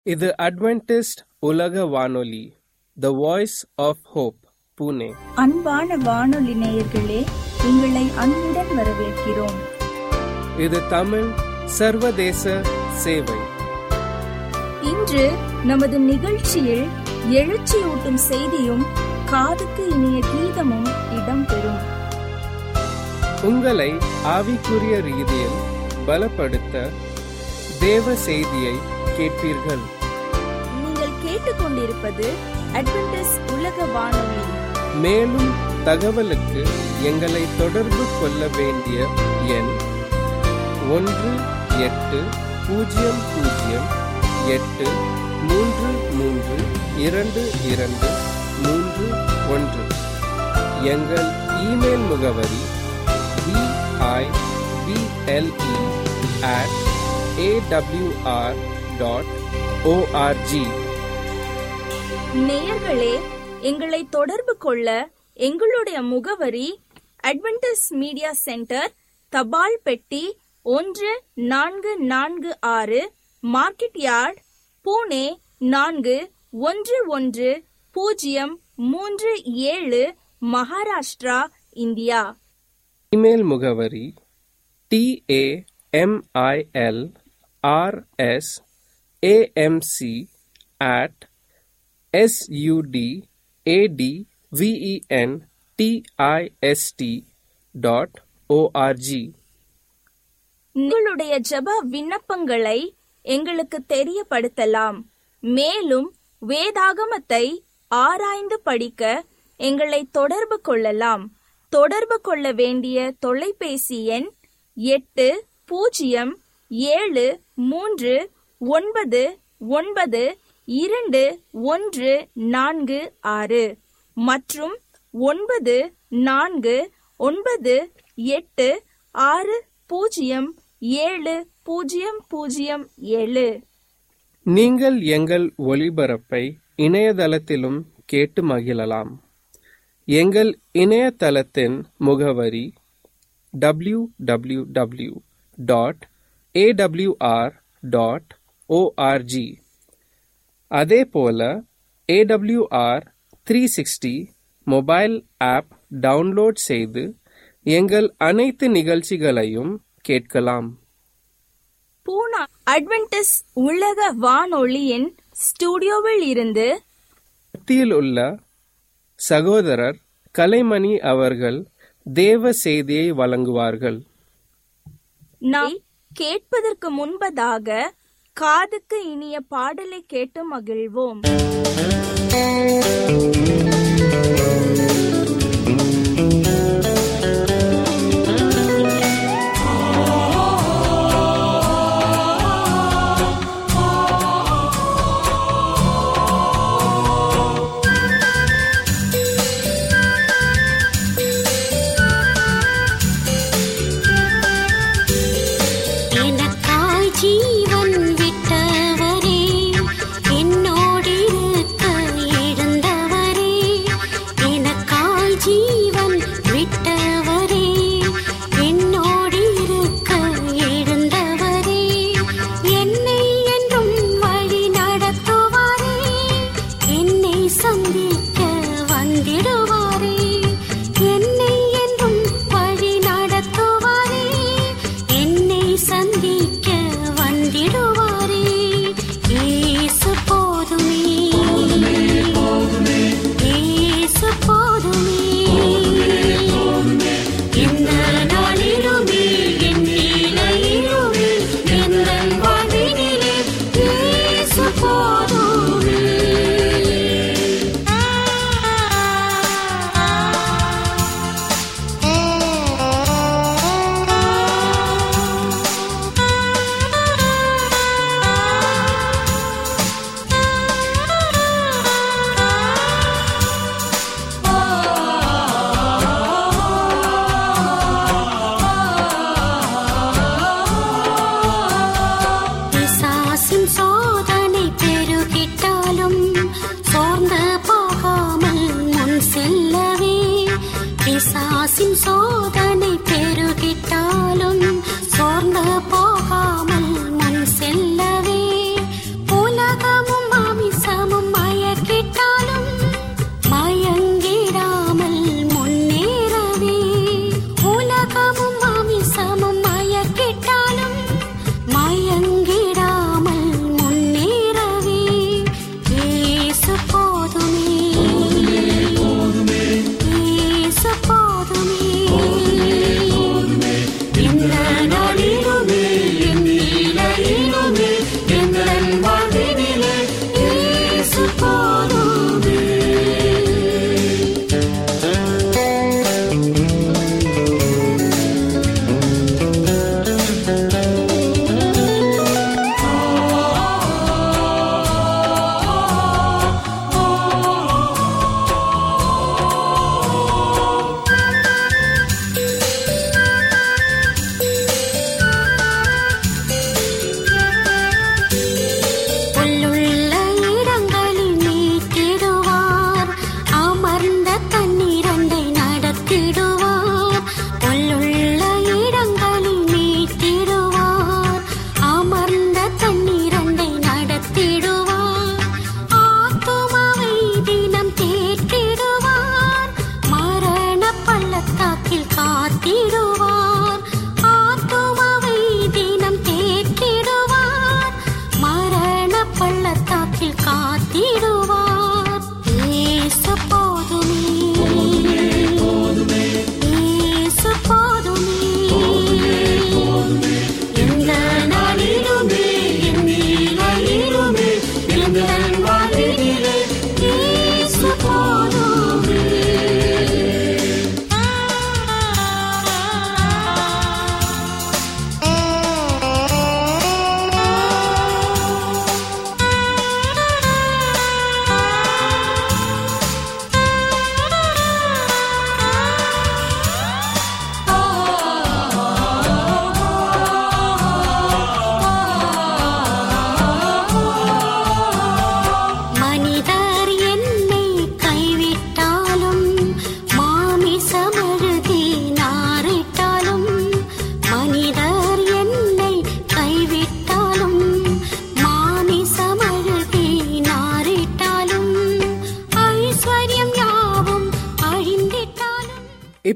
இது அட்வென்டிஸ்ட் உலக வானொலி the voice of hope Pune அன்பான வானொலி நேயர்களே உங்களை அன்புடன் வரவேற்கிறோம் இது தமிழ் சர்வதேச சேவை இன்று நமது நிகழ்ச்சியில் எழுச்சியூட்டும் செய்தியும் காதுக்கு இனிய கீதமும் இடம்பெறும் உங்களை ஆவிக்குரிய ரீதியில் பலப்படுத்த தேவ செய்தியை கேட்பீர்கள் நீங்கள் கேட்டுக்கொண்டிருப்பது அட்வென்டிஸ் உலக வானொலி மேலும் தகவலுக்கு எங்களை தொடர்பு கொள்ள வேண்டிய எண் ஒன்று எட்டு பூஜ்ஜியம் பூஜ்ஜியம் எட்டு மூன்று மூன்று இரண்டு இரண்டு மூன்று ஒன்று எங்கள் இமெயில் முகவரி BIBLE at AWR dot ORG நேயர்களே எங்களை தொடர்பு கொள்ள எங்களுடைய முகவரி அட்வென்டிஸ் மீடியா சென்டர் தபால் பெட்டி ஒன்று நான்கு நான்கு ஆறு மார்க்கெட் யார்ட் பூனே நான்கு ஒன்று ஒன்று பூஜ்ஜியம் மூன்று ஏழு மகாராஷ்டிரா இந்தியா இமெயில் முகவரி TAMIL RS AMC at SUD AD VEN TIST dot ORG உங்களுடைய ஜெப விண்ணப்பங்களை எங்களுக்கு தெரியப்படுத்தலாம் மேலும் வேதாகமத்தை ஆராய்ந்து படிக்க எங்களை தொடர்பு கொள்ளலாம் தொடர்பு கொள்ள வேண்டிய தொலைபேசி எண் எட்டு பூஜ்ஜியம் ஏழு மூன்று ஒன்பது ஒன்பது இரண்டு ஒன்று நான்கு ஆறு மற்றும் ஒன்பது நான்கு ஒன்பது எட்டு ஆறு பூஜ்ஜியம் ஏழு பூஜ்ஜியம் பூஜ்ஜியம் ஏழு நீங்கள் எங்கள் ஒளிபரப்பை இணையதளத்திலும் கேட்டு மகிழலாம் எங்கள் இணையதளத்தின் முகவரி W W W dot AWR dot ORG அதே போல AWR three sixty mobile app download செய்து எங்கள் அனைத்து நிகழ்ச்சிகளையும் கேட்கலாம் பூனா அட்வென்டிஸ் உலக வானொலியின் ஸ்டுடியோவில் இருந்து மத்தியில் உள்ள சகோதரர் கலைமணி அவர்கள் தேவ செய்தியை வழங்குவார்கள் நாம் கேட்பதற்கு முன்பதாக காதுக்கு இனிய பாடலை கேட்டு மகிழ்வோம் எனக்காய் ஜீவன் விட்டவரே என்னோடிருக்க எழுந்தவரே எனக்காய்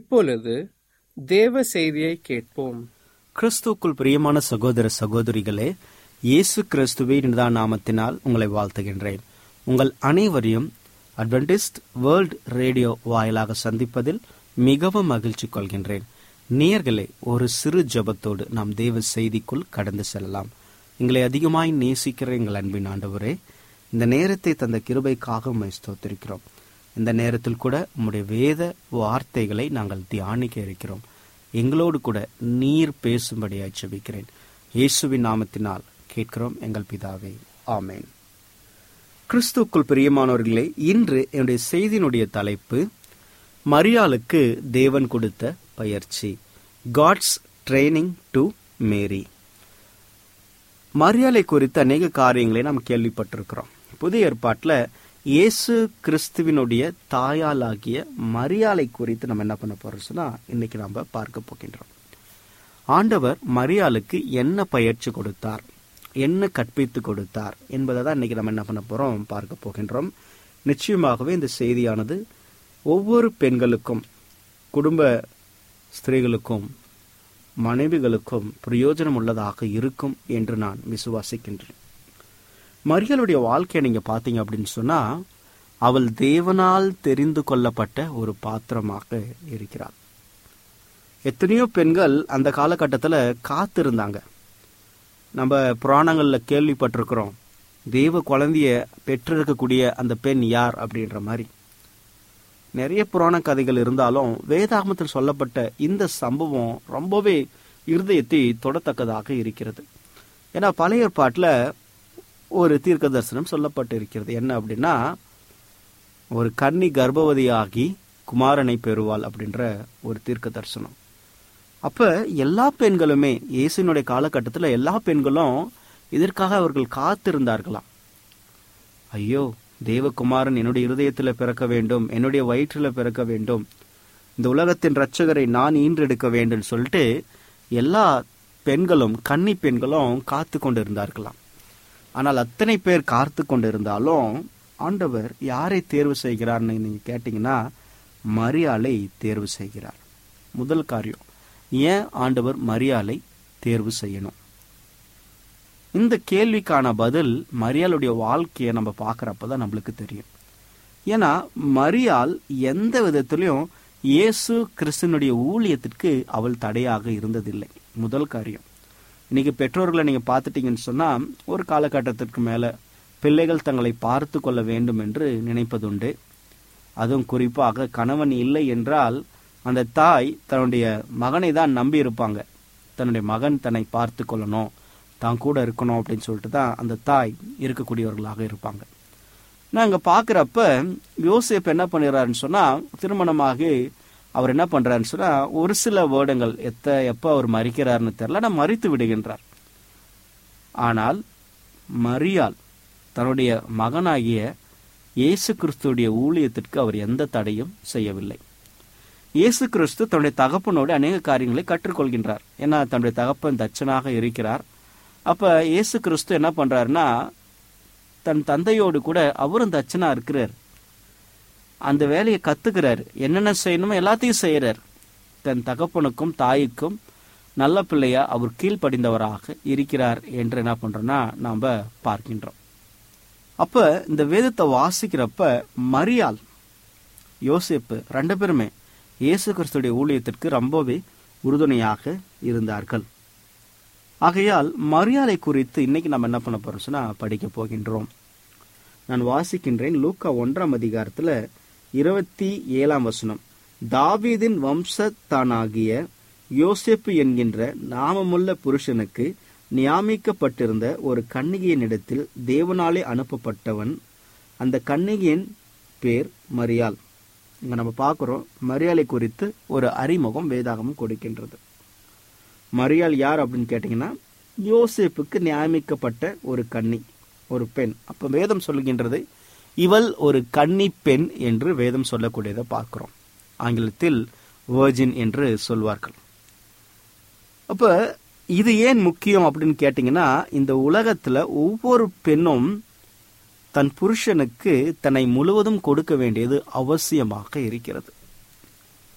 இப்பொழுது தேவ செய்தியை கேட்போம் கிறிஸ்துக்குள் பிரியமான சகோதர சகோதரிகளே இயேசு கிறிஸ்துவின் நிதா நாமத்தினால் உங்களை வாழ்த்துகின்றேன் உங்கள் அனைவரையும் அட்வென்டிஸ்ட் வேர்ல்ட் ரேடியோ வாயிலாக சந்திப்பதில் மிகவும் மகிழ்ச்சி கொள்கின்றேன் நேயர்களே ஒரு சிறு ஜெபத்தோடு நாம் தேவ செய்திக்குள் கடந்து செல்லலாம் எங்களை அதிகமாய் நேசிக்கிற எங்கள் அன்பின் ஆண்டவரே இந்த நேரத்தை தந்த கிருபைக்காக உம்மை ஸ்தோத்திரிக்கிறோம் இந்த நேரத்தில் கூட உம்முடைய வேத வார்த்தைகளை நாங்கள் தியானிக்க இருக்கிறோம் எங்களோடு கூட நீர் பேசும்படியாய் ஜெபிக்கிறேன் இயேசுவின் நாமத்தினால் கேட்கிறோம் எங்கள் பிதாவே ஆமென் கிறிஸ்துக்குள் பிரியமானவர்களே இன்று என்னுடைய செய்தியினுடைய தலைப்பு மரியாளுக்கு தேவன் கொடுத்த பயிற்சி காட்ஸ் ட்ரைனிங் டு மேரி மரியாதை குறித்த அநேக காரியங்களை நாம் கேள்விப்பட்டிருக்கிறோம் புதிய ஏற்பாட்டில் இயேசு கிறிஸ்துவினுடைய தாயாலாகிய மரியாதை குறித்து நம்ம என்ன பண்ண போறோம் சொன்னா இன்னைக்கு நம்ம பார்க்க போகின்றோம் ஆண்டவர் மரியாளுக்கு என்ன பயிற்சி கொடுத்தார் என்ன கற்பித்து கொடுத்தார் என்பதை தான் இன்னைக்கு நம்ம என்ன பண்ண போறோம் பார்க்க போகின்றோம் நிச்சயமாகவே இந்த செய்தியானது ஒவ்வொரு பெண்களுக்கும் குடும்ப ஸ்திரீகளுக்கும் மனைவிகளுக்கும் பிரயோஜனம் உள்ளதாக இருக்கும் என்று நான் விசுவாசிக்கின்றேன் மரியாளுடைய வாழ்க்கையை நீங்க பாத்தீங்க அப்படின்னு சொன்னா அவள் தேவனால் தெரிந்து கொள்ளப்பட்ட ஒரு பாத்திரமாக இருக்கிறாள் எத்தனையோ பெண்கள் அந்த காலகட்டத்தில் காத்திருந்தாங்க நம்ம புராணங்கள்ல கேள்விப்பட்டிருக்கிறோம் தேவ குழந்தைய பெற்றிருக்கக்கூடிய அந்த பெண் யார் அப்படின்ற மாதிரி நிறைய புராண கதைகள் இருந்தாலும் வேதாகமத்தில் சொல்லப்பட்ட இந்த சம்பவம் ரொம்பவே இருதயத்தை தொடத்தக்கதாக இருக்கிறது ஏன்னா பழைய ஏற்பாட்டில் ஒரு தீர்க்க தரிசனம் சொல்லப்பட்டு இருக்கிறது என்ன அப்படின்னா ஒரு கன்னி கர்ப்பவதியாகி குமாரனை பெறுவாள் அப்படின்ற ஒரு தீர்க்க தரிசனம் அப்ப எல்லா பெண்களுமே இயேசுனுடைய காலகட்டத்தில் எல்லா பெண்களும் இதற்காக அவர்கள் காத்திருந்தார்களாம் ஐயோ தேவகுமாரன் என்னுடைய இருதயத்தில் பிறக்க வேண்டும் என்னுடைய வயிற்றில் பிறக்க வேண்டும் இந்த உலகத்தின் ரட்சகரை நான் ஈன்றெடுக்க வேண்டும் சொல்லிட்டு எல்லா பெண்களும் கன்னி பெண்களும் காத்து கொண்டு இருந்தார்களாம் ஆனால் அத்தனை பேர் காத்து கொண்டு இருந்தாலும் ஆண்டவர் யாரை தேர்வு செய்கிறார்னு நீங்க கேட்டீங்கன்னா மரியாளை தேர்வு செய்கிறார் முதல் காரியம் ஏன் ஆண்டவர் மரியாளை தேர்வு செய்யணும் இந்த கேள்விக்கான பதில் மரியாளுடைய வாழ்க்கையை நம்ம பார்க்கறப்ப தான் நம்மளுக்கு தெரியும் ஏன்னா மரியாள் எந்த விதத்திலையும் இயேசு கிறிஸ்தனுடைய ஊழியத்திற்கு அவள் தடையாக இருந்ததில்லை முதல் காரியம் இன்னைக்கு பெற்றோர்களை நீங்க பார்த்துட்டீங்கன்னு சொன்னா ஒரு காலகட்டத்திற்கு மேல பிள்ளைகள் தங்களை பார்த்து கொள்ள வேண்டும் என்று நினைப்பதுண்டு அதுவும் குறிப்பாக கணவன் இல்லை என்றால் அந்த தாய் தன்னுடைய மகனை தான் நம்பி இருப்பாங்க தன்னுடைய மகன் தன்னை பார்த்து கொள்ளணும் தான் கூட இருக்கணும் அப்படின்னு சொல்லிட்டு தான் அந்த தாய் இருக்கக்கூடியவர்களாக இருப்பாங்க நாங்க பாக்குறப்ப யோசேப் என்ன பண்ணிடுறாருன்னு சொன்னா திருமணமாகி அவர் என்ன பண்றாருன்னு சொன்னா ஒரு சில வேர்டங்கள் எத்த எப்ப அவர் மறிக்கிறாருன்னு தெரியல ஆனால் மறித்து விடுகின்றார் ஆனால் மரியாள் தன்னுடைய மகனாகிய இயேசு கிறிஸ்துடைய ஊழியத்திற்கு அவர் எந்த தடையும் செய்யவில்லை இயேசு கிறிஸ்து தன்னுடைய தகப்பனோடு அநேக காரியங்களை கற்றுக்கொள்கின்றார் ஏன்னா தன்னுடைய தகப்பன் தச்சனாக இருக்கிறார் அப்ப இயேசு கிறிஸ்து என்ன பண்றாருன்னா தன் தந்தையோடு கூட அவரும் தச்சனா இருக்கிறார் அந்த வேலையை கத்துக்கிறார் என்னென்ன செய்யணுமோ எல்லாத்தையும் செய்யறார் தன் தகப்பனுக்கும் தாய்க்கும் நல்ல பிள்ளையா அவர் கீழ்ப்படிந்தவராக இருக்கிறார் என்று என்ன பண்றோம்னா நாம பார்க்கின்றோம் அப்ப இந்த வேதத்தை வாசிக்கிறப்ப மரியாள் யோசிப்பு ரெண்டு பேருமே இயேசு கிறிஸ்துடைய ஊழியத்திற்கு ரொம்பவே உறுதுணையாக இருந்தார்கள் ஆகையால் மரியாதை குறித்து இன்னைக்கு நம்ம என்ன பண்ண போறோம் சொன்னா படிக்க போகின்றோம் நான் வாசிக்கின்றேன் லூக்கா ஒன்றாம் அதிகாரத்துல இருபத்தி ஏழாம் வசனம் தாவீதின் வம்சத்தானாகிய யோசேப்பு என்கின்ற நாமமுள்ள புருஷனுக்கு நியாமிக்கப்பட்டிருந்த ஒரு கன்னிகையினிடத்தில் தேவனாலே அனுப்பப்பட்டவன் அந்த கன்னிகையின் பேர் மரியாள் இங்க நம்ம பார்க்கிறோம் மரியாதை குறித்து ஒரு அறிமுகம் வேதாகமும் கொடுக்கின்றது மரியாள் யார் அப்படின்னு கேட்டீங்கன்னா யோசேப்புக்கு நியமிக்கப்பட்ட ஒரு கன்னி ஒரு பெண் அப்ப வேதம் சொல்லுகின்றது இவள் ஒரு கன்னி பெண் என்று வேதம் சொல்லக்கூடியதை பார்க்கிறோம் ஆங்கிலத்தில் வேர்ஜின் என்று சொல்வார்கள் அப்ப இது ஏன் முக்கியம் அப்படின்னு கேட்டீங்கன்னா இந்த உலகத்துல ஒவ்வொரு பெண்ணும் தன் புருஷனுக்கு தன்னை முழுவதும் கொடுக்க வேண்டியது அவசியமாக இருக்கிறது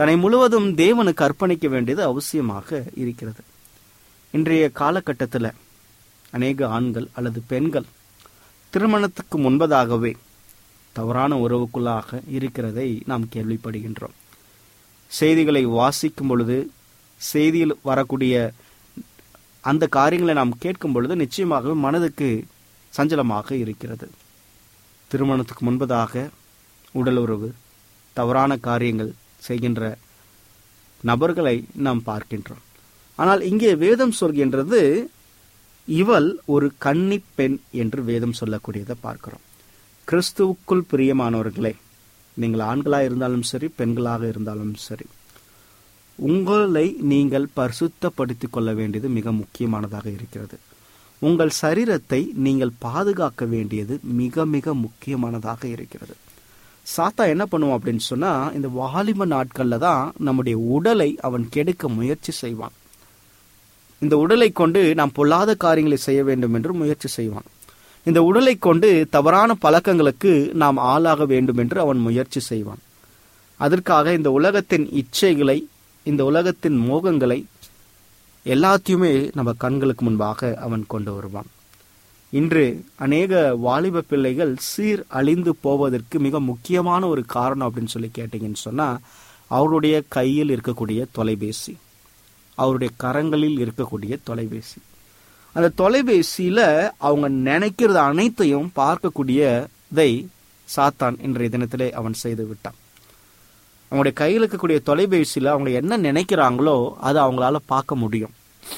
தன்னை முழுவதும் தேவனுக்கு அர்ப்பணிக்க வேண்டியது அவசியமாக இருக்கிறது இன்றைய காலகட்டத்தில் அநேக ஆண்கள் அல்லது பெண்கள் திருமணத்துக்கு முன்பதாகவே தவறான உறவுக்குள்ளாக இருக்கிறதை நாம் கேள்விப்படுகின்றோம் செய்திகளை வாசிக்கும் பொழுது செய்தியில் வரக்கூடிய அந்த காரியங்களை நாம் கேட்கும் பொழுது நிச்சயமாகவே மனதுக்கு சஞ்சலமாக இருக்கிறது திருமணத்துக்கு முன்பதாக உடல் உறவு தவறான காரியங்கள் செய்கின்ற நபர்களை நாம் பார்க்கின்றோம் ஆனால் இங்கே வேதம் சொல்கின்றது இவள் ஒரு கன்னி பெண் என்று வேதம் சொல்லக்கூடியதை பார்க்கிறோம் கிறிஸ்துவுக்குள் பிரியமானவர்களே நீங்கள் ஆண்களாக இருந்தாலும் சரி பெண்களாக இருந்தாலும் சரி உங்களை நீங்கள் பரிசுத்தப்படுத்திக் கொள்ள வேண்டியது மிக முக்கியமானதாக இருக்கிறது உங்கள் சரீரத்தை நீங்கள் பாதுகாக்க வேண்டியது மிக மிக முக்கியமானதாக இருக்கிறது சாத்தா என்ன பண்ணுவான் அப்படின்னு சொன்னா இந்த வாலிப நாட்கள்ல தான் நம்முடைய உடலை அவன் கெடுக்க முயற்சி செய்வான் இந்த உடலை கொண்டு நாம் பொல்லாத காரியங்களை செய்ய வேண்டும் என்று முயற்சி செய்வான் இந்த உடலை கொண்டு தவறான பழக்கங்களுக்கு நாம் ஆளாக வேண்டும் என்று அவன் முயற்சி செய்வான் அதற்காக இந்த உலகத்தின் இச்சைகளை இந்த உலகத்தின் மோகங்களை எல்லாத்தையுமே நம்ம கண்களுக்கு முன்பாக அவன் கொண்டு வருவான் இன்று அநேக வாலிப பிள்ளைகள் சீர் அழிந்து போவதற்கு மிக முக்கியமான ஒரு காரணம் அப்படின்னு சொல்லி கேட்டீங்கன்னு சொன்னா அவருடைய கையில் இருக்கக்கூடிய தொலைபேசி அவருடைய கரங்களில் இருக்கக்கூடிய தொலைபேசி அந்த தொலைபேசியில அவங்க நினைக்கிறது அனைத்தையும் பார்க்கக்கூடியதை சாத்தான் இன்றைய தினத்திலே அவன் செய்து விட்டான் அவங்களுடைய கையில் இருக்கக்கூடிய தொலைபேசியில அவங்க என்ன நினைக்கிறாங்களோ அதை அவங்களால பார்க்க முடியும்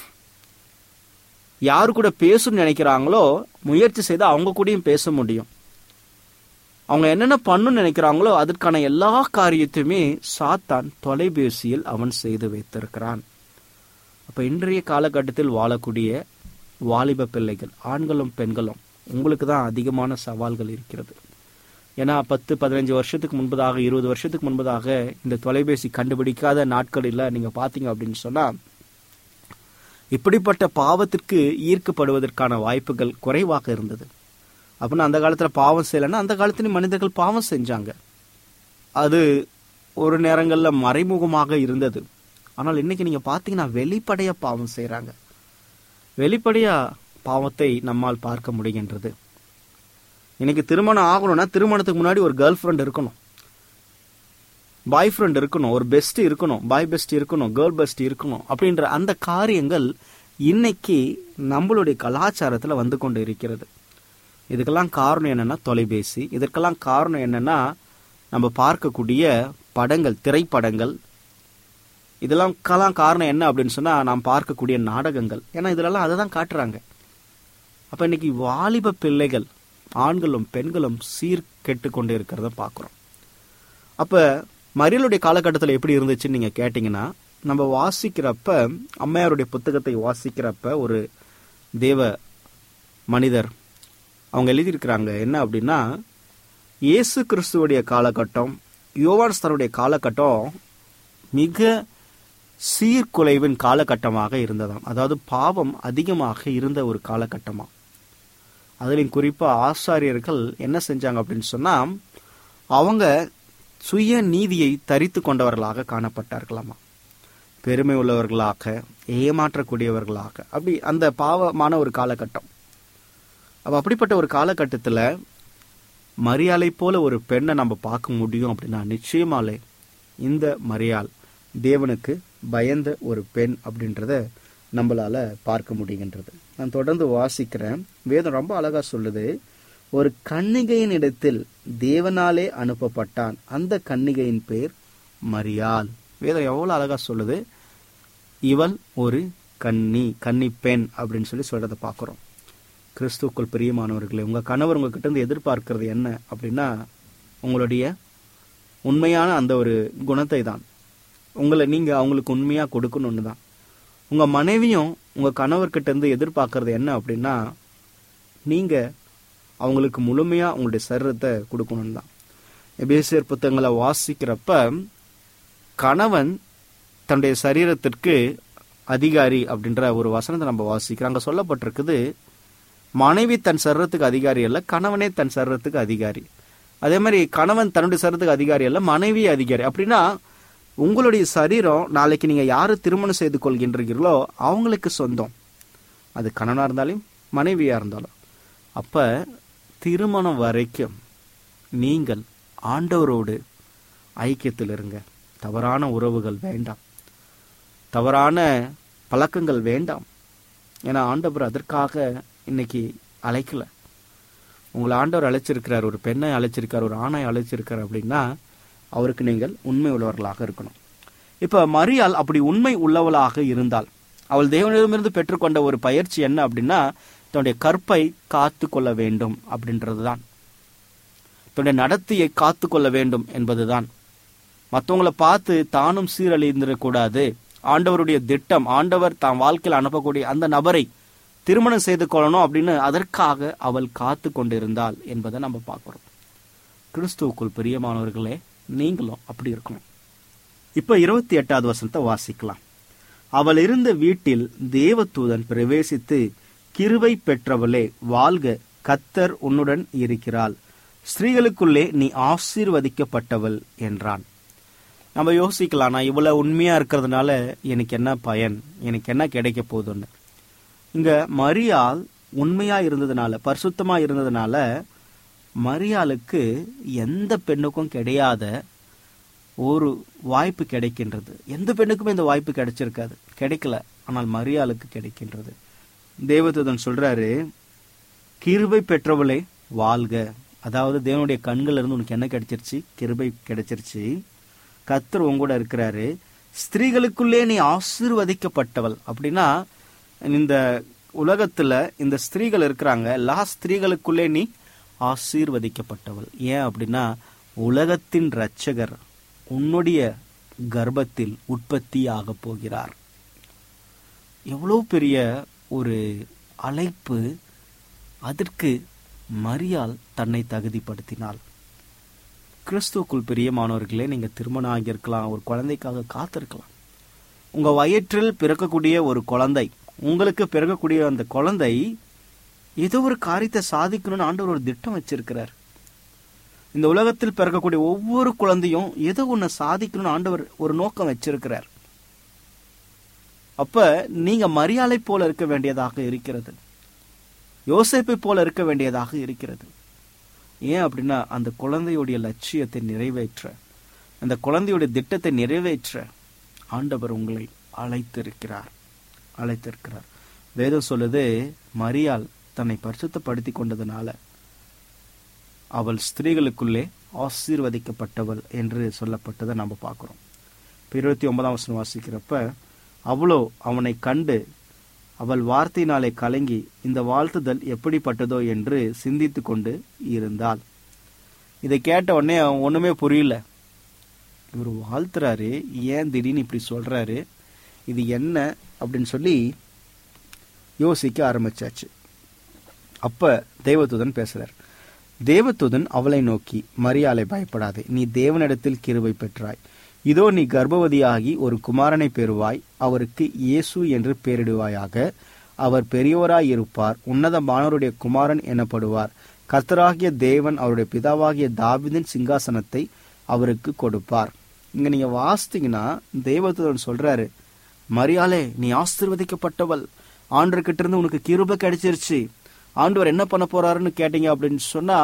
யாரு கூட பேசணும்னு நினைக்கிறாங்களோ முயற்சி செய்து அவங்க கூடயும் பேச முடியும் அவங்க என்னென்ன பண்ணணும்னு நினைக்கிறாங்களோ அதற்கான எல்லா காரியத்தையுமே சாத்தான் தொலைபேசியில் அவன் செய்து வைத்திருக்கிறான் அப்ப இன்றைய காலகட்டத்தில் வாழக்கூடிய வாலிப பிள்ளைகள் ஆண்களும் பெண்களும் உங்களுக்கு தான் அதிகமான சவால்கள் இருக்கிறது ஏன்னா பத்து பதினஞ்சு வருஷத்துக்கு முன்பதாக இருபது வருஷத்துக்கு முன்பதாக இந்த தொலைபேசி கண்டுபிடிக்காத நாட்களில் நீங்க பாத்தீங்க அப்படின்னு சொன்னா இப்படிப்பட்ட பாவத்திற்கு ஈர்க்கப்படுவதற்கான வாய்ப்புகள் குறைவாக இருந்தது அப்படின்னா அந்த காலத்துல பாவம் செய்யலைன்னா அந்த காலத்திலும் மனிதர்கள் பாவம் செஞ்சாங்க அது ஒரு நேரங்கள்ல மறைமுகமாக இருந்தது ஆனால் இன்னைக்கு நீங்க பாத்தீங்கன்னா வெளிப்படையா பாவம் செய்றாங்க வெளிப்படையா பாவத்தை நம்மால் பார்க்க முடிகின்றது இன்னைக்கு திருமணம் ஆகணும்னா திருமணத்துக்கு முன்னாடி ஒரு கேர்ள் ஃப்ரெண்ட் இருக்கணும் பாய் ஃப்ரெண்ட் இருக்கணும் ஒரு பெஸ்ட் இருக்கணும் பாய் பெஸ்ட் இருக்கணும் கேர்ள் பெஸ்ட் இருக்கணும் அப்படின்ற அந்த காரியங்கள் இன்னைக்கு நம்மளுடைய கலாச்சாரத்துல வந்து கொண்டு இருக்கிறது இதுக்கெல்லாம் காரணம் என்னன்னா தொலைபேசி இதற்கெல்லாம் காரணம் என்னன்னா நம்ம பார்க்கக்கூடிய படங்கள் திரைப்படங்கள் இதெல்லாம் கலாம் காரணம் என்ன அப்படின்னு சொன்னா நாம் பார்க்கக்கூடிய நாடகங்கள் ஏன்னா இதுலலாம் அதை தான் காட்டுறாங்க அப்ப இன்னைக்கு வாலிப பிள்ளைகள் ஆண்களும் பெண்களும் சீர் கெட்டு கொண்டு இருக்கிறத பார்க்குறோம் அப்ப மரியலுடைய காலகட்டத்தில் எப்படி இருந்துச்சுன்னு நீங்க கேட்டீங்கன்னா நம்ம வாசிக்கிறப்ப அம்மையாருடைய புத்தகத்தை வாசிக்கிறப்ப ஒரு தேவ மனிதர் அவங்க எழுதியிருக்கிறாங்க என்ன அப்படின்னா இயேசு கிறிஸ்துவுடைய காலகட்டம் யோவான் ஸ்தருடைய காலகட்டம் மிக சீர்குலைவின் காலகட்டமாக இருந்ததாம் அதாவது பாவம் அதிகமாக இருந்த ஒரு காலகட்டமா அதிலும் குறிப்பா ஆசாரியர்கள் என்ன செஞ்சாங்க அப்படின்னு சொன்னா அவங்க சுய நீதியை தரித்து கொண்டவர்களாக காணப்பட்டார்களாமா பெருமை உள்ளவர்களாக ஏமாற்றக்கூடியவர்களாக அப்படி அந்த பாவமான ஒரு காலகட்டம் அப்ப அப்படிப்பட்ட ஒரு காலகட்டத்துல மரியாதை போல ஒரு பெண்ணை நம்ம பார்க்க முடியும் அப்படின்னா நிச்சயமாலே இந்த மரியாள் தேவனுக்கு பயந்த ஒரு பெண் அப்படின்றத நம்மளால பார்க்க முடிகின்றது நான் தொடர்ந்து வாசிக்கிறேன் வேதம் ரொம்ப அழகா சொல்லுது ஒரு கன்னிகையின் இடத்தில் தேவனாலே அனுப்பப்பட்டான் அந்த கன்னிகையின் பேர் மரியாள் வேதம் எவ்வளவு அழகா சொல்லுது இவள் ஒரு கன்னி கன்னி பெண் அப்படின்னு சொல்லி சொல்றதை பார்க்கிறோம் கிறிஸ்துக்குள் பிரியமானவர்களே உங்க கணவர் உங்ககிட்ட இருந்து எதிர்பார்க்கிறது என்ன அப்படின்னா உங்களுடைய உண்மையான அந்த ஒரு குணத்தை தான் உங்களை நீங்க அவங்களுக்கு உண்மையா கொடுக்கணும்னு தான் உங்க மனைவியும் உங்க கணவர்கிட்ட இருந்து எதிர்பார்க்கறது என்ன அப்படின்னா நீங்க அவங்களுக்கு முழுமையா உங்களுடைய சரீரத்தை கொடுக்கணும் தான் எபேசியர் புத்தகங்களை வாசிக்கிறப்ப கணவன் தன்னுடைய சரீரத்திற்கு அதிகாரி அப்படின்ற ஒரு வசனத்தை நம்ம வாசிக்கிறோம் அங்க சொல்லப்பட்டிருக்குது மனைவி தன் சரீரத்துக்கு அதிகாரி அல்ல கணவனே தன் சரீரத்துக்கு அதிகாரி அதே மாதிரி கணவன் தன்னுடைய சரீரத்துக்கு அதிகாரி அல்ல மனைவி அதிகாரி அப்படின்னா உங்களுடைய சரீரம் நாளைக்கு நீங்க யாரு திருமணம் செய்து கொள்கின்றீர்களோ அவங்களுக்கு சொந்தம் அது கணவனா இருந்தாலும் மனைவியா இருந்தாலும் அப்ப திருமணம் வரைக்கும் நீங்கள் ஆண்டவரோடு ஐக்கியத்தில் இருங்க தவறான உறவுகள் வேண்டாம் தவறான பழக்கங்கள் வேண்டாம் ஏன்னா ஆண்டவர் அதற்காக இன்னைக்கு அழைக்கல உங்களை ஆண்டவர் அழைச்சிருக்கிறார் ஒரு பெண்ணை அழைச்சிருக்கார் ஒரு ஆணை அழைச்சிருக்கார் அப்படின்னா அவருக்கு நீங்கள் உண்மை உள்ளவர்களாக இருக்கணும் இப்ப மரியாள் அப்படி உண்மை உள்ளவளாக இருந்தால் அவள் தேவனிடமிருந்து பெற்றுக்கொண்ட ஒரு பயிற்சி என்ன அப்படின்னா தன்னுடைய கற்பை காத்து கொள்ள வேண்டும் அப்படின்றதுதான் தன்னுடைய நடத்தையை காத்து கொள்ள வேண்டும் என்பதுதான் மற்றவங்களை பார்த்து தானும் சீரழிந்திடக்கூடாது ஆண்டவருடைய திட்டம் ஆண்டவர் தான் வாழ்க்கையில் அனுப்பக்கூடிய அந்த நபரை திருமணம் செய்து கொள்ளணும் அப்படின்னு அதற்காக அவள் காத்து கொண்டிருந்தாள் என்பதை நம்ம பார்க்கிறோம் கிறிஸ்துவுக்குள் பிரியமானவர்களே நீங்களும் அப்படி இருக்கணும் இப்ப இருபத்தி எட்டாவது வசனத்தை வாசிக்கலாம் அவள் இருந்த வீட்டில் தேவதூதன் பிரவேசித்து கிருபை பெற்றவளே வாழ்க கத்தர் உன்னுடன் இருக்கிறாள் ஸ்திரீகளுக்குள்ளே நீ ஆசீர்வதிக்கப்பட்டவள் என்றான் நம்ம யோசிக்கலாம் நான் இவ்வளவு உண்மையா இருக்கிறதுனால எனக்கு என்ன பயன் எனக்கு என்ன கிடைக்க போகுதுன்னு இங்க மரியாள் உண்மையா இருந்ததுனால பரிசுத்தமா இருந்ததுனால மரியாளுக்கு எந்த பெண்ணுக்கும் கிடையாத ஒரு வாய்ப்பு கிடைக்கின்றது எந்த பெண்ணுக்குமே இந்த வாய்ப்பு கிடைச்சிருக்காது கிடைக்கல ஆனால் மரியாளுக்கு கிடைக்கின்றது தேவதூதன் சொல்றாரு கிருபை பெற்றவளே வாழ்க அதாவது தேவனுடைய கண்கள் இருந்து உனக்கு என்ன கிடைச்சிருச்சு கிருபை கிடைச்சிருச்சு கத்தர் உங்க கூட இருக்கிறாரு ஸ்திரீகளுக்குள்ளே நீ ஆசீர்வதிக்கப்பட்டவள் அப்படின்னா இந்த உலகத்துல இந்த ஸ்திரீகள் இருக்கிறாங்க எல்லா ஸ்திரீகளுக்குள்ளே நீ ஆசீர்வதிக்கப்பட்டவள் ஏன் அப்படின்னா உலகத்தின் இரட்சகர் உன்னுடைய கர்ப்பத்தில் உற்பத்தி ஆக போகிறார் எவ்வளவு பெரிய ஒரு அழைப்பு அதற்கு மரியாள் தன்னை தகுதிப்படுத்தினாள் கிறிஸ்துவுக்குள் பிரியமானவர்களே நீங்க திருமணம் ஆகியிருக்கலாம் ஒரு குழந்தைக்காக காத்திருக்கலாம் உங்க வயிற்றில் பிறக்கக்கூடிய ஒரு குழந்தை உங்களுக்கு பிறக்கக்கூடிய அந்த குழந்தை ஏதோ ஒரு காரியத்தை சாதிக்கணும்னு ஆண்டவர் ஒரு திட்டம் வச்சிருக்கிறார் இந்த உலகத்தில் பிறக்கக்கூடிய ஒவ்வொரு குழந்தையும் ஏதோ ஒண்ணு சாதிக்கணும்னு ஆண்டவர் ஒரு நோக்கம் வச்சிருக்கிறார் அப்ப நீங்க மரியாதை போல இருக்க வேண்டியதாக இருக்கிறது யோசேப்பை போல இருக்க வேண்டியதாக இருக்கிறது ஏன் அப்படின்னா அந்த குழந்தையுடைய லட்சியத்தை நிறைவேற்ற அந்த குழந்தையுடைய திட்டத்தை நிறைவேற்ற ஆண்டவர் உங்களை அழைத்திருக்கிறார் அழைத்திருக்கிறார் வேதம் சொல்லுது மரியாள் தன்னை பரிசுத்தப்படுத்தி கொண்டதுனால அவள் ஸ்திரீகளுக்குள்ளே ஆசீர்வதிக்கப்பட்டவள் என்று சொல்லப்பட்டதை நம்ம பார்க்கிறோம் இப்ப இருபத்தி ஒன்பதாம் வசனம் வாசிக்கிறப்ப அவளோ அவனை கண்டு அவள் வார்த்தையினாலே கலங்கி இந்த வாழ்த்துதல் எப்படிப்பட்டதோ என்று சிந்தித்து கொண்டு இருந்தாள் இதை கேட்ட உடனே அவன் ஒண்ணுமே புரியல இவர் வாழ்த்துறாரு ஏன் திடீர்னு இப்படி சொல்றாரு இது என்ன அப்படின்னு சொல்லி யோசிக்க ஆரம்பிச்சாச்சு அப்ப தேவதூதன் பேசுறார் தேவதூதன் அவளை நோக்கி மரியாதை பயப்படாதே நீ தேவனிடத்தில் கிருபை பெற்றாய் இதோ நீ கர்ப்பவதியாகி ஒரு குமாரனை பெறுவாய் அவருக்கு இயேசு என்று பெயரிடுவாயாக அவர் பெரியோராய் இருப்பார் உன்னதமானவருடைய குமாரன் எனப்படுவார் கர்த்தராகிய தேவன் அவருடைய பிதாவாகிய தாவிதின் சிங்காசனத்தை அவருக்கு கொடுப்பார் இங்க நீங்க வாசித்தீங்கன்னா தேவதூதன் சொல்றாரு மரியாளே நீ ஆசீர்வதிக்கப்பட்டவள் ஆண்டர்கிட்ட இருந்து உனக்கு கிருபை கிடைச்சிருச்சு ஆண்டவர் என்ன பண்ண போறாருன்னு கேட்டீங்க அப்படின்னு சொன்னா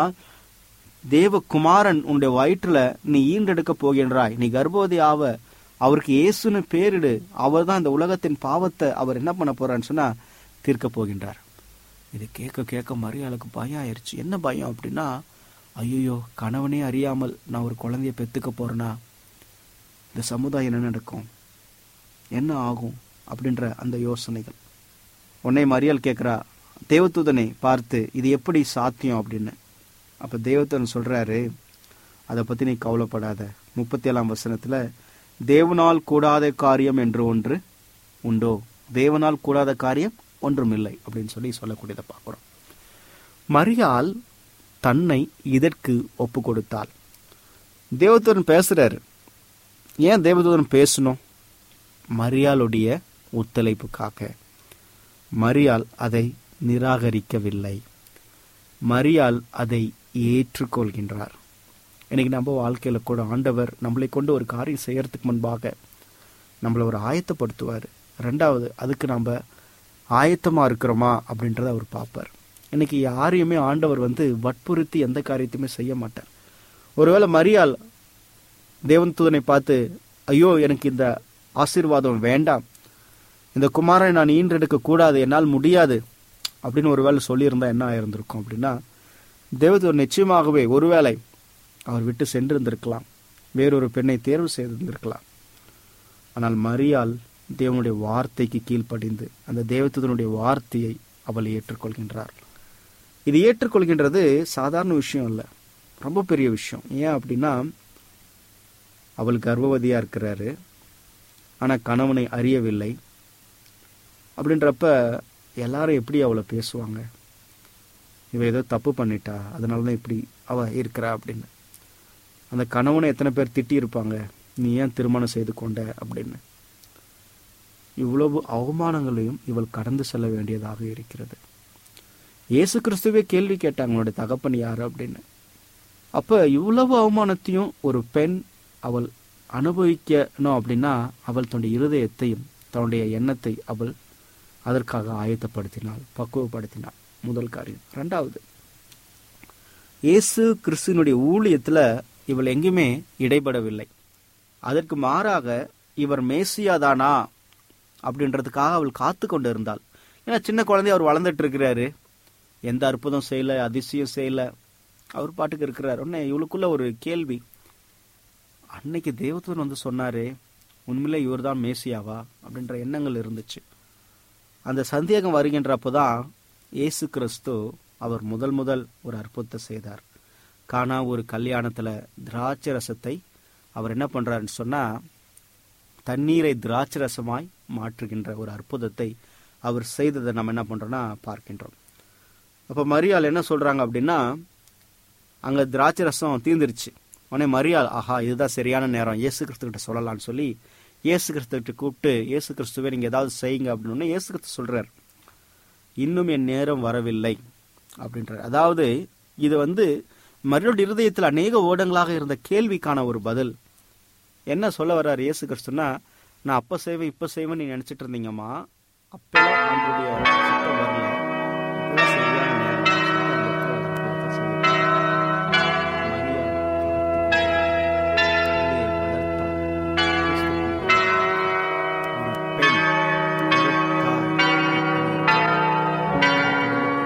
தேவகுமாரன் உன்னுடைய வயிற்றுல நீ ஈண்டெடுக்க போகின்றாய் நீ கர்ப்பவதி ஆவ அவருக்கு இயேசுன்னு பேரிடு அவர் தான் இந்த உலகத்தின் பாவத்தை அவர் என்ன பண்ண போறான்னு சொன்னா தீர்க்க போகின்றார் இது கேட்க கேட்க மரியாளுக்கு பயம் ஆயிடுச்சு என்ன பயம் அப்படின்னா ஐயோ கணவனே அறியாமல் நான் ஒரு குழந்தைய பெத்துக்க போறேனா இந்த சமுதாயம் என்ன நடக்கும் என்ன ஆகும் அப்படின்ற அந்த யோசனைகள் உன்னை மரியாள் கேட்கிறா தேவதூதனை பார்த்து இது எப்படி சாத்தியம் அப்படின்னு அப்ப தேவதூதன் சொல்றாரு அதை பத்தி நீ கவலைப்படாத முப்பத்தி ஏழாம் வசனத்துல தேவனால் கூடாத காரியம் என்று ஒன்று உண்டோ தேவனால் கூடாத காரியம் ஒன்றும் இல்லை அப்படின்னு சொல்லி சொல்லக்கூடியதை பார்க்கிறோம் மரியாள் தன்னை இதற்கு ஒப்பு கொடுத்தாள் தேவதூதன் பேசுறாரு ஏன் தேவதூதன் பேசணும் மரியாளுடைய ஒத்துழைப்புக்காக மரியாள் அதை நிராகரிக்கவில்லை மரியாள் அதை ஏற்றுக்கொள்கின்றார் இன்னைக்கு நம்ம வாழ்க்கையில கூட ஆண்டவர் நம்மளை கொண்டு ஒரு காரியம் செய்யறதுக்கு முன்பாக நம்மளை ஒரு ஆயத்தப்படுத்துவார் ரெண்டாவது அதுக்கு நம்ம ஆயத்தமா இருக்கிறோமா அப்படின்றத அவர் பார்ப்பார் இன்னைக்கு யாரையுமே ஆண்டவர் வந்து வற்புறுத்தி எந்த காரியத்தையுமே செய்ய மாட்டார் ஒருவேளை மரியாள் தேவன் தூதனை பார்த்து ஐயோ எனக்கு இந்த ஆசீர்வாதம் வேண்டாம் இந்த குமாரனை நான் ஈன்றெடுக்க கூடாது என்னால் முடியாது அப்படின்னு ஒருவேளை சொல்லியிருந்தா என்ன ஆயிருந்திருக்கும் அப்படின்னா தேவதூர் நிச்சயமாகவே ஒருவேளை அவர் விட்டு சென்றிருந்திருக்கலாம் வேறொரு பெண்ணை தேர்வு செய்திருந்திருக்கலாம் ஆனால் மரியாள் தேவனுடைய வார்த்தைக்கு கீழ்ப்படிந்து அந்த தேவதூதனுடைய வார்த்தையை அவள் ஏற்றுக்கொள்கின்றார் இது ஏற்றுக்கொள்கின்றது சாதாரண விஷயம் இல்லை ரொம்ப பெரிய விஷயம் ஏன் அப்படின்னா அவள் கர்ப்பவதியா இருக்கிறாரு ஆனா கணவனை அறியவில்லை அப்படின்றப்ப எல்லாரும் எப்படி அவளை பேசுவாங்க இவ ஏதோ தப்பு பண்ணிட்டா அதனால தான் இப்படி அவ இருக்கிறா அப்படின்னு அந்த கணவனை எத்தனை பேர் திட்டி இருப்பாங்க நீ ஏன் திருமணம் செய்து கொண்ட அப்படின்னு இவ்வளவு அவமானங்களையும் இவள் கடந்து செல்ல வேண்டியதாக இருக்கிறது இயேசு கிறிஸ்துவே கேள்வி கேட்டாங்க உன்னுடைய தகப்பன் யாரு அப்படின்னு அப்ப இவ்வளவு அவமானத்தையும் ஒரு பெண் அவள் அனுபவிக்கணும் அப்படின்னா அவள் தன்னுடைய இருதயத்தையும் தன்னுடைய எண்ணத்தை அவள் அதற்காக ஆயத்தப்படுத்தினாள் பக்குவப்படுத்தினாள் முதல் காரியம் ரெண்டாவது இயேசு கிறிஸ்துவனுடைய ஊழியத்துல இவள் எங்குமே இடைபடவில்லை அதற்கு மாறாக இவர் மேசியாதானா அப்படின்றதுக்காக அவள் காத்து கொண்டு இருந்தாள் ஏன்னா சின்ன குழந்தை அவர் வளர்ந்துட்டு இருக்கிறாரு எந்த அற்புதம் செய்யல அதிசயம் செய்யல அவர் பாட்டுக்கு இருக்கிறார் உடனே இவளுக்குள்ள ஒரு கேள்வி அன்னைக்கு தேவதூதன் வந்து சொன்னாரு உண்மையிலே இவர்தான் மேசியாவா அப்படின்ற எண்ணங்கள் இருந்துச்சு அந்த சந்தேகம் வருகின்றப்பதான் இயேசு கிறிஸ்து அவர் முதல் முதல் ஒரு அற்புதத்தை செய்தார் காணா ஒரு கல்யாணத்துல திராட்சை ரசத்தை அவர் என்ன பண்றாருன்னு சொன்னா தண்ணீரை திராட்சை ரசமாய் மாற்றுகின்ற ஒரு அற்புதத்தை அவர் செய்ததை நம்ம என்ன பண்றோம்னா பார்க்கின்றோம் அப்ப மரியாள் என்ன சொல்றாங்க அப்படின்னா அங்க திராட்சை ரசம் தீர்ந்துருச்சு உடனே மரியாள் ஆஹா இதுதான் சரியான நேரம் இயேசு கிறிஸ்து கிட்ட சொல்லலாம்னு சொல்லி இயேசு கிறிஸ்து கிட்ட கூப்பிட்டு இயேசு கிறிஸ்துவே நீங்க ஏதாவது செய்யுங்க அப்படின்னு இயேசு கிறிஸ்து சொல்றார் இன்னும் என் நேரம் வரவில்லை அப்படின்றார் அதாவது இது வந்து மரியோட இருதயத்தில் அநேக ஓடங்களாக இருந்த கேள்விக்கான ஒரு பதில் என்ன சொல்ல வர்றார் இயேசு கிறிஸ்துன்னா நான் அப்ப செய்வேன் இப்ப செய்வேன் நீ நினைச்சிட்டு இருந்தீங்கம்மா அப்பெல்லாம் ஆண்டவருடைய சித்தம் வரல இப்பெல்லாம் சரியான நேரம் அப்படின்னு சொல்லிட்டு அந்த இடத்துல ஒரு அற்புதத்தை செய்தார். மரியாள் காத்துக்கொண்டு பிள்ளையை வளர்த்தாள். கிறிஸ்து ஒரு பெண், ஒரு தாய்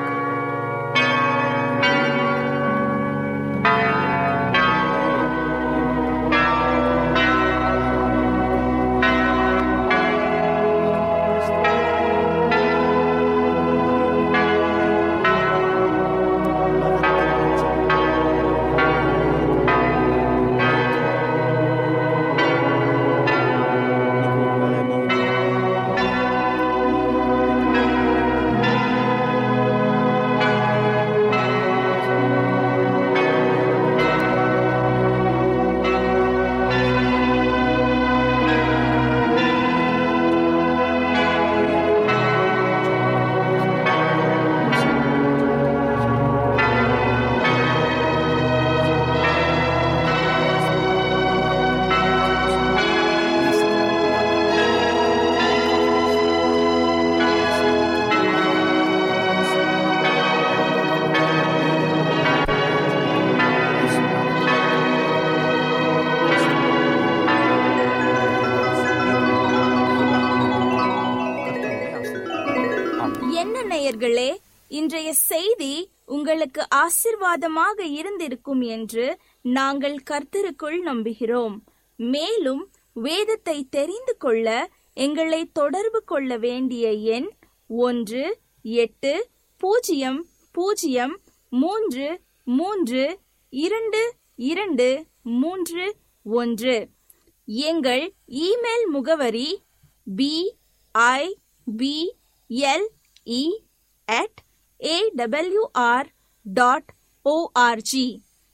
என்ன நேயர்களே இன்றைய செய்தி உங்களுக்கு ஆசிர்வாதமாக இருந்திருக்கும் என்று நாங்கள் கர்த்தருக்குள் நம்புகிறோம் மேலும் வேதத்தை தெரிந்து கொள்ள எங்களை தொடர்பு கொள்ள வேண்டிய எண் ஒன்று எட்டு பூஜ்ஜியம் பூஜ்ஜியம் மூன்று மூன்று இரண்டு இரண்டு மூன்று ஒன்று எங்கள் இமெயில் முகவரி B I B L E at AWR dot ORG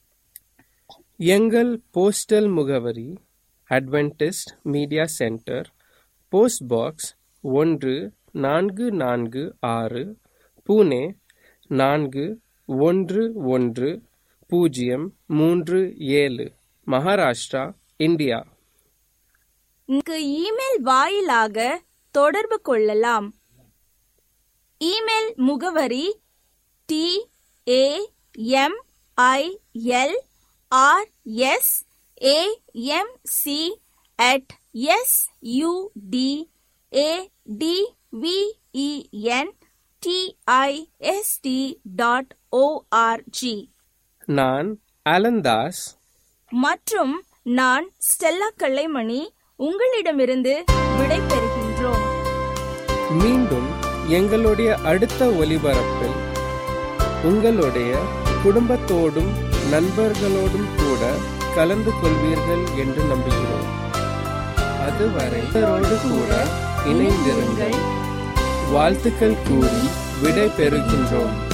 எங்கள் போஸ்டல் முகவரி Adventist media centre post box ஒன்று நான்கு நான்கு ஆறு புனே நான்கு ஒன்று ஒன்று பூஜ்ஜியம் மூன்று ஏழு மகாராஷ்டிரா இந்தியா இங்கு இமெயில் வாயிலாக தொடர்பு கொள்ளலாம் இமெயில் முகவரி T A M I L R S A M C at S U D A D V E N T I S T dot ORG நான் அலந்தாஸ் மற்றும் நான் ஸ்டெல்லா கல்லைமணி உங்களிடமிருந்து விடை பெறுகின்றோம் மீண்டும் எங்களுடைய அடுத்த ஒலிபரப்பில் உங்களுடைய குடும்பத்தோடும் நண்பர்களோடும் கூட கலந்து கொள்வீர்கள் என்று நம்புகிறோம் அதுவரை இவரோடு கூட இணைந்திருங்கள் வாழ்த்துக்கள் கூறி விடை பெறுகின்றோம்